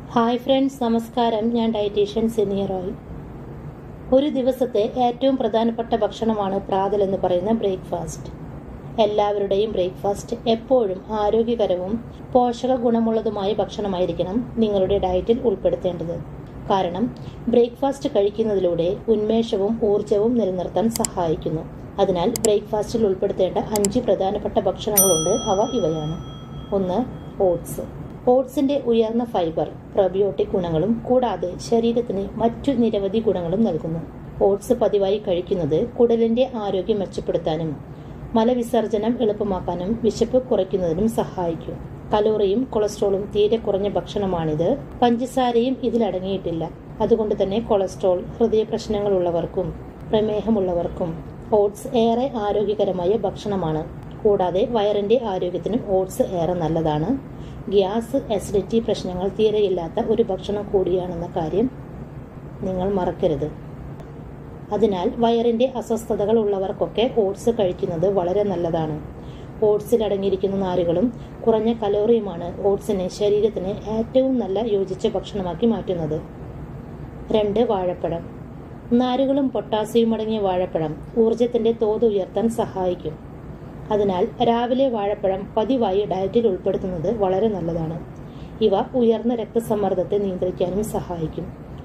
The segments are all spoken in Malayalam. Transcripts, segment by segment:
ഹായ് ഫ്രണ്ട്സ് നമസ്കാരം ഞാൻ ഡയറ്റീഷ്യൻ സിനിയ റോയ് ഒരു ദിവസത്തെ ഏറ്റവും പ്രധാനപ്പെട്ട ഭക്ഷണമാണ് പ്രാതൽ എന്ന് പറയുന്ന ബ്രേക്ക്ഫാസ്റ്റ് എല്ലാവരുടെയും ബ്രേക്ക്ഫാസ്റ്റ് എപ്പോഴും ആരോഗ്യകരവും പോഷക ഗുണമുള്ളതുമായ ഭക്ഷണമായിരിക്കണം നിങ്ങളുടെ ഡയറ്റിൽ ഉൾപ്പെടുത്തേണ്ടത് കാരണം ബ്രേക്ക്ഫാസ്റ്റ് കഴിക്കുന്നതിലൂടെ ഉന്മേഷവും ഊർജവും നിലനിർത്താൻ സഹായിക്കുന്നു അതിനാൽ ബ്രേക്ക്ഫാസ്റ്റിൽ ഉൾപ്പെടുത്തേണ്ട അഞ്ച് പ്രധാനപ്പെട്ട ഭക്ഷണങ്ങളുണ്ട് അവ ഇവയാണ് ഒന്ന് ഓട്സ് ഓട്സിന്റെ ഉയർന്ന ഫൈബർ പ്രൊബിയോട്ടിക് ഗുണങ്ങളും കൂടാതെ ശരീരത്തിന് മറ്റു നിരവധി ഗുണങ്ങളും നൽകുന്നു ഓട്സ് പതിവായി കഴിക്കുന്നത് കുടലിന്റെ ആരോഗ്യം മെച്ചപ്പെടുത്താനും മലവിസർജനം എളുപ്പമാക്കാനും വിശപ്പ് കുറയ്ക്കുന്നതിനും സഹായിക്കും കലോറിയും കൊളസ്ട്രോളും തീരെ കുറഞ്ഞ ഭക്ഷണമാണിത് പഞ്ചസാരയും ഇതിലടങ്ങിയിട്ടില്ല അതുകൊണ്ട് തന്നെ കൊളസ്ട്രോൾ ഹൃദയ പ്രശ്നങ്ങളുള്ളവർക്കും പ്രമേഹമുള്ളവർക്കും ഓട്സ് ഏറെ ആരോഗ്യകരമായ ഭക്ഷണമാണ് കൂടാതെ വയറിന്റെ ആരോഗ്യത്തിനും ഓട്സ് ഏറെ നല്ലതാണ് ഗ്യാസ് അസിഡിറ്റി പ്രശ്നങ്ങൾ തീരെയില്ലാത്ത ഒരു ഭക്ഷണം കൂടിയാണെന്ന കാര്യം നിങ്ങൾ മറക്കരുത് അതിനാൽ വയറിന്റെ അസ്വസ്ഥതകൾ ഉള്ളവർക്കൊക്കെ ഓട്സ് കഴിക്കുന്നത് വളരെ നല്ലതാണ് ഓട്സിൽ അടങ്ങിയിരിക്കുന്ന നാരുകളും കുറഞ്ഞ കലോറിയുമാണ് ഓട്സിനെ ശരീരത്തിന് ഏറ്റവും നല്ല യോജിച്ച ഭക്ഷണമാക്കി മാറ്റുന്നത് രണ്ട് വാഴപ്പഴം നാരുകളും പൊട്ടാസ്യവും അടങ്ങിയ വാഴപ്പഴം ഊർജത്തിന്റെ തോത് ഉയർത്താൻ സഹായിക്കും അതിനാൽ രാവിലെ വാഴപ്പഴം പതിവായി ഡയറ്റിൽ ഉൾപ്പെടുത്തുന്നത് വളരെ നല്ലതാണ് ഇവ ഉയർന്ന രക്തസമ്മർദ്ദത്തെ നിയന്ത്രിക്കാനും സഹായിക്കും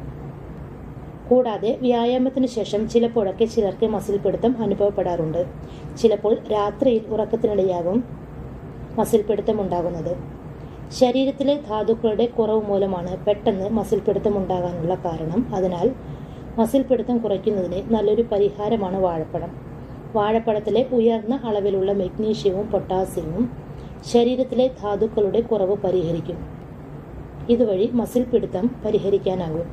കൂടാതെ വ്യായാമത്തിന് ശേഷം ചിലപ്പോഴൊക്കെ ചിലർക്ക് മസിൽ പിടുത്തം അനുഭവപ്പെടാറുണ്ട് ചിലപ്പോൾ രാത്രിയിൽ ഉറക്കത്തിനിടയാകും മസിൽ പിടുത്തം ഉണ്ടാകുന്നത് ശരീരത്തിലെ ധാതുക്കളുടെ കുറവ് മൂലമാണ് പെട്ടെന്ന് മസിൽ പിടുത്തം ഉണ്ടാകാനുള്ള കാരണം അതിനാൽ മസിൽ പിടുത്തം കുറയ്ക്കുന്നതിന് നല്ലൊരു പരിഹാരമാണ് വാഴപ്പഴം വാഴപ്പഴത്തിലെ ഉയർന്ന അളവിലുള്ള മെഗ്നീഷ്യവും പൊട്ടാസ്യവും ശരീരത്തിലെ ധാതുക്കളുടെ കുറവ് പരിഹരിക്കും ഇതുവഴി മസിൽ പിടുത്തം പരിഹരിക്കാനാകും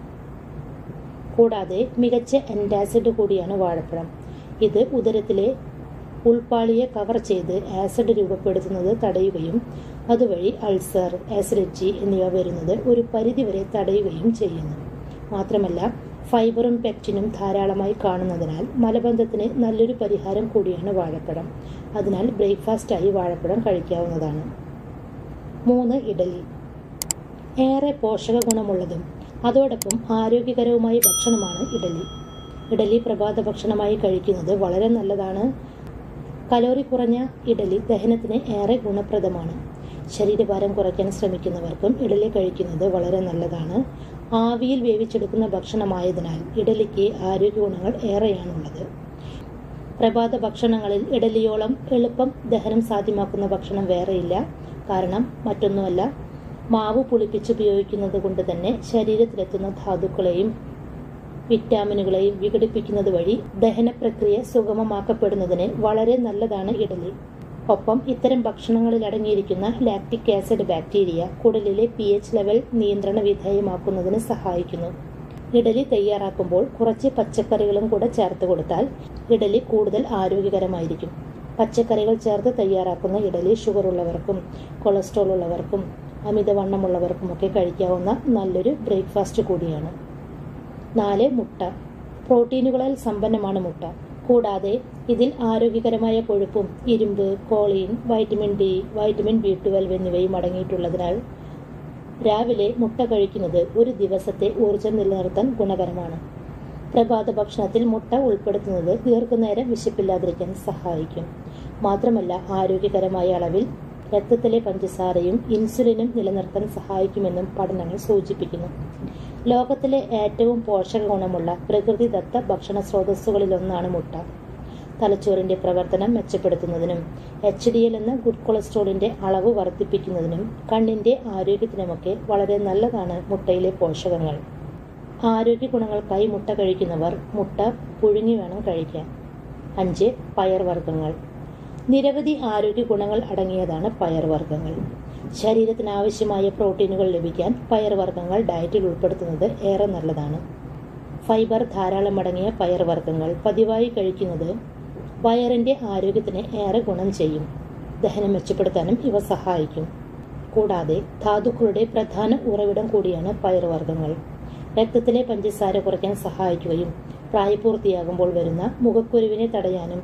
കൂടാതെ മികച്ച എൻറ്റാസിഡ് കൂടിയാണ് വാഴപ്പഴം ഇത് ഉദരത്തിലെ ഉൾപ്പാളിയെ കവർ ചെയ്ത് ആസിഡ് രൂപപ്പെടുത്തുന്നത് തടയുകയും അതുവഴി അൾസർ ആസിഡിറ്റി എന്നിവ വരുന്നത് ഒരു പരിധിവരെ തടയുകയും ചെയ്യുന്നു മാത്രമല്ല ഫൈബറും പെക്റ്റിനും ധാരാളമായി കാണുന്നതിനാൽ മലബന്ധത്തിന് നല്ലൊരു പരിഹാരം കൂടിയാണ് വാഴപ്പഴം അതിനാൽ ബ്രേക്ക്ഫാസ്റ്റായി വാഴപ്പഴം കഴിക്കാവുന്നതാണ് മൂന്ന് ഇഡലി ഏറെ പോഷക ഗുണമുള്ളതും അതോടൊപ്പം ആരോഗ്യകരവുമായ ഭക്ഷണമാണ് ഇഡലി ഇഡലി പ്രഭാത ഭക്ഷണമായി കഴിക്കുന്നത് വളരെ നല്ലതാണ് കലോറി കുറഞ്ഞ ഇഡലി ദഹനത്തിന് ഏറെ ഗുണപ്രദമാണ് ശരീരഭാരം കുറയ്ക്കാൻ ശ്രമിക്കുന്നവർക്കും ഇഡലി കഴിക്കുന്നത് വളരെ നല്ലതാണ് ആവിയിൽ വേവിച്ചെടുക്കുന്ന ഭക്ഷണമായതിനാൽ ഇഡലിക്ക് ആരോഗ്യ ഗുണങ്ങൾ ഏറെയാണുള്ളത് പ്രഭാത ഭക്ഷണങ്ങളിൽ ഇഡലിയോളം എളുപ്പം ദഹനം സാധ്യമാക്കുന്ന ഭക്ഷണം വേറെയില്ല കാരണം മറ്റൊന്നുമല്ല മാവ് പുളിപ്പിച്ചുപയോഗിക്കുന്നത് കൊണ്ട് തന്നെ ശരീരത്തിലെത്തുന്ന ധാതുക്കളെയും വിറ്റാമിനുകളെയും വിഘടിപ്പിക്കുന്നത് വഴി ദഹന പ്രക്രിയ സുഗമമാക്കപ്പെടുന്നതിന് വളരെ നല്ലതാണ് ഇഡലി ഒപ്പം ഇത്തരം ഭക്ഷണങ്ങളിൽ അടങ്ങിയിരിക്കുന്ന ലാക്റ്റിക് ആസിഡ് ബാക്ടീരിയ കുടലിലെ പി എച്ച് ലെവൽ നിയന്ത്രണ വിധേയമാക്കുന്നതിന് സഹായിക്കുന്നു ഇഡലി തയ്യാറാക്കുമ്പോൾ കുറച്ച് പച്ചക്കറികളും കൂടെ ചേർത്ത് കൊടുത്താൽ ഇഡലി കൂടുതൽ ആരോഗ്യകരമായിരിക്കും പച്ചക്കറികൾ ചേർത്ത് തയ്യാറാക്കുന്ന ഇഡലി ഷുഗർ ഉള്ളവർക്കും കൊളസ്ട്രോൾ ഉള്ളവർക്കും അമിതവണ്ണമുള്ളവർക്കുമൊക്കെ കഴിക്കാവുന്ന നല്ലൊരു ബ്രേക്ക്ഫാസ്റ്റ് കൂടിയാണ് നാല് മുട്ട പ്രോട്ടീനുകളാൽ സമ്പന്നമാണ് മുട്ട കൂടാതെ ഇതിൽ ആരോഗ്യകരമായ കൊഴുപ്പും ഇരുമ്പ് choline vitamin D vitamin B twelve എന്നിവയും അടങ്ങിയിട്ടുള്ളതിനാൽ രാവിലെ മുട്ട കഴിക്കുന്നത് ഒരു ദിവസത്തെ ഊർജം നിലനിർത്താൻ ഗുണകരമാണ് പ്രഭാത ഭക്ഷണത്തിൽ മുട്ട ഉൾപ്പെടുത്തുന്നത് ദീർഘനേരം വിശപ്പില്ലാതിരിക്കാൻ സഹായിക്കും മാത്രമല്ല ആരോഗ്യകരമായ അളവിൽ രക്തത്തിലെ പഞ്ചസാരയും ഇൻസുലിനും നിലനിർത്താൻ സഹായിക്കുമെന്നും പഠനങ്ങൾ സൂചിപ്പിക്കുന്നു ലോകത്തിലെ ഏറ്റവും പോഷക ഗുണമുള്ള പ്രകൃതിദത്ത ഭക്ഷണ സ്രോതസ്സുകളിലൊന്നാണ് മുട്ട തലച്ചോറിന്റെ പ്രവർത്തനം മെച്ചപ്പെടുത്തുന്നതിനും എച്ച് ഡി എൽ എന്ന ഗുഡ് കൊളസ്ട്രോളിന്റെ അളവ് വർദ്ധിപ്പിക്കുന്നതിനും കണ്ണിന്റെ ആരോഗ്യത്തിനുമൊക്കെ വളരെ നല്ലതാണ് മുട്ടയിലെ പോഷകങ്ങൾ ആരോഗ്യ ഗുണങ്ങൾക്കായി മുട്ട കഴിക്കുന്നവർ മുട്ട പുഴുങ്ങി വേണം കഴിക്കാൻ അഞ്ച് പയർവർഗ്ഗങ്ങൾ നിരവധി ആരോഗ്യ ഗുണങ്ങൾ അടങ്ങിയതാണ് പയർവർഗ്ഗങ്ങൾ ശരീരത്തിന് ആവശ്യമായ പ്രോട്ടീനുകൾ ലഭിക്കാൻ പയർവർഗ്ഗങ്ങൾ ഡയറ്റിൽ ഉൾപ്പെടുത്തുന്നത് ഏറെ നല്ലതാണ് ഫൈബർ ധാരാളം അടങ്ങിയ പയർവർഗ്ഗങ്ങൾ പതിവായി കഴിക്കുന്നത് വയറിന്റെ ആരോഗ്യത്തിന് ഏറെ ഗുണം ചെയ്യും ദഹനം മെച്ചപ്പെടുത്താനും ഇവ സഹായിക്കും കൂടാതെ ധാതുക്കളുടെ പ്രധാന ഉറവിടം കൂടിയാണ് പയർവർഗ്ഗങ്ങൾ രക്തത്തിലെ പഞ്ചസാര കുറയ്ക്കാൻ സഹായിക്കുകയും പ്രായപൂർത്തിയാകുമ്പോൾ വരുന്ന മുഖക്കുരുവിനെ തടയാനും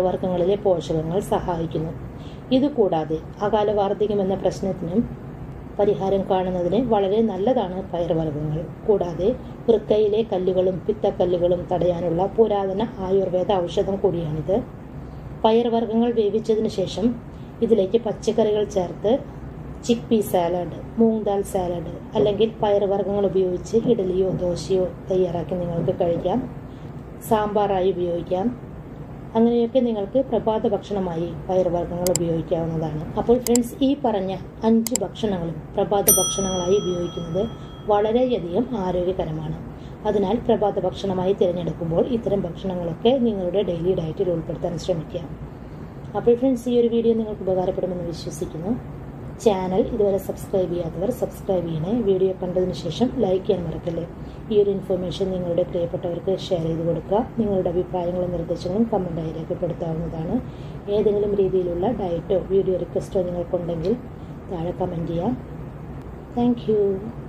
പയർവർഗ്ഗങ്ങളിലെ പോഷകങ്ങൾ സഹായിക്കുന്നു ഇതുകൂടാതെ അകാല വാർദ്ധക്യം എന്ന പ്രശ്നത്തിനും പരിഹാരം കാണുന്നതിന് വളരെ നല്ലതാണ് പയർവർഗ്ഗങ്ങൾ കൂടാതെ വൃക്കയിലെ കല്ലുകളും പിത്തക്കല്ലുകളും തടയാനുള്ള പുരാതന ആയുർവേദ ഔഷധം കൂടിയാണിത് പയർവർഗ്ഗങ്ങൾ വേവിച്ചതിന് ശേഷം ഇതിലേക്ക് പച്ചക്കറികൾ ചേർത്ത് chickpea salad moong dal salad അല്ലെങ്കിൽ പയർവർഗ്ഗങ്ങൾ ഉപയോഗിച്ച് ഇഡലിയോ ദോശയോ തയ്യാറാക്കി നിങ്ങൾക്ക് കഴിക്കാം സാമ്പാറായി ഉപയോഗിക്കാം അങ്ങനെയൊക്കെ നിങ്ങൾക്ക് പ്രഭാത ഭക്ഷണമായി പയർവർഗ്ഗങ്ങൾ ഉപയോഗിക്കാവുന്നതാണ് അപ്പോൾ ഫ്രണ്ട്സ് ഈ പറഞ്ഞ അഞ്ച് ഭക്ഷണങ്ങളും പ്രഭാത ഭക്ഷണങ്ങളായി ഉപയോഗിക്കുന്നത് വളരെയധികം ആരോഗ്യകരമാണ് അതിനാൽ പ്രഭാത ഭക്ഷണമായി തിരഞ്ഞെടുക്കുമ്പോൾ ഇത്തരം ഭക്ഷണങ്ങളൊക്കെ നിങ്ങളുടെ ഡെയിലി ഡയറ്റിൽ ഉൾപ്പെടുത്താൻ ശ്രമിക്കുക അപ്പോൾ ഫ്രണ്ട്സ് ഈ ഒരു വീഡിയോ നിങ്ങൾക്ക് ഉപകാരപ്പെടുമെന്ന് വിശ്വസിക്കുന്നു ചാനൽ ഇതുവരെ സബ്സ്ക്രൈബ് ചെയ്യാത്തവർ സബ്സ്ക്രൈബ് ചെയ്യണേ വീഡിയോ കണ്ടതിന് ശേഷം ലൈക്ക് ചെയ്യാൻ മറക്കല്ലേ ഈ ഒരു ഇൻഫർമേഷൻ നിങ്ങളുടെ പ്രിയപ്പെട്ടവർക്ക് ഷെയർ ചെയ്ത് കൊടുക്കുക നിങ്ങളുടെ അഭിപ്രായങ്ങളും നിർദ്ദേശങ്ങളും കമൻറ്റായി രേഖപ്പെടുത്താവുന്നതാണ് ഏതെങ്കിലും രീതിയിലുള്ള ഡയറ്റോ വീഡിയോ റിക്വസ്റ്റോ നിങ്ങൾക്കുണ്ടെങ്കിൽ താഴെ കമൻറ്റ് ചെയ്യാം താങ്ക്